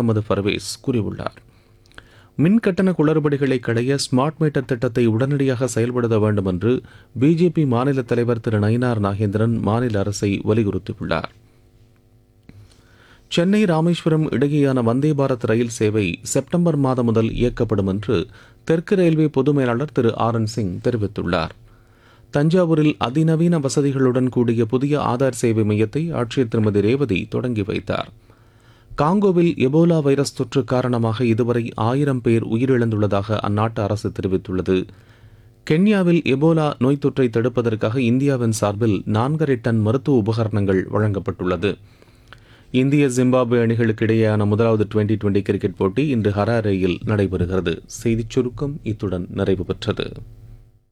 முகமது பர்வேஸ் கூறியுள்ளார் மின் கட்டண குளறுபடிகளை களைய ஸ்மார்ட் மீட்டர் திட்டத்தை உடனடியாக செயல்படுத்த வேண்டும் என்று பிஜேபி மாநில தலைவர் திரு நயினார் நாகேந்திரன் மாநில அரசை வலியுறுத்தியுள்ளார் சென்னை ராமேஸ்வரம் இடையேயான வந்தே பாரத் ரயில் சேவை செப்டம்பர் மாதம் முதல் இயக்கப்படும் என்று தெற்கு ரயில்வே பொது மேலாளர் திரு ஆர் என் சிங் தெரிவித்துள்ளார் தஞ்சாவூரில் அதிநவீன வசதிகளுடன் கூடிய புதிய ஆதார் சேவை மையத்தை ஆட்சியர் திருமதி ரேவதி தொடங்கி வைத்தார் காங்கோவில் எபோலா வைரஸ் தொற்று காரணமாக இதுவரை ஆயிரம் பேர் உயிரிழந்துள்ளதாக அந்நாட்டு அரசு தெரிவித்துள்ளது கென்யாவில் எபோலா நோய் தொற்றை தடுப்பதற்காக இந்தியாவின் சார்பில் நான்கரை டன் மருத்துவ உபகரணங்கள் வழங்கப்பட்டுள்ளது இந்திய ஜிம்பாப்வே அணிகளுக்கு இடையேயான முதலாவது டுவெண்டி டுவெண்டி கிரிக்கெட் போட்டி இன்று ஹராரேயில் நடைபெறுகிறது செய்திச் சுருக்கம் இத்துடன் நிறைவு பெற்றது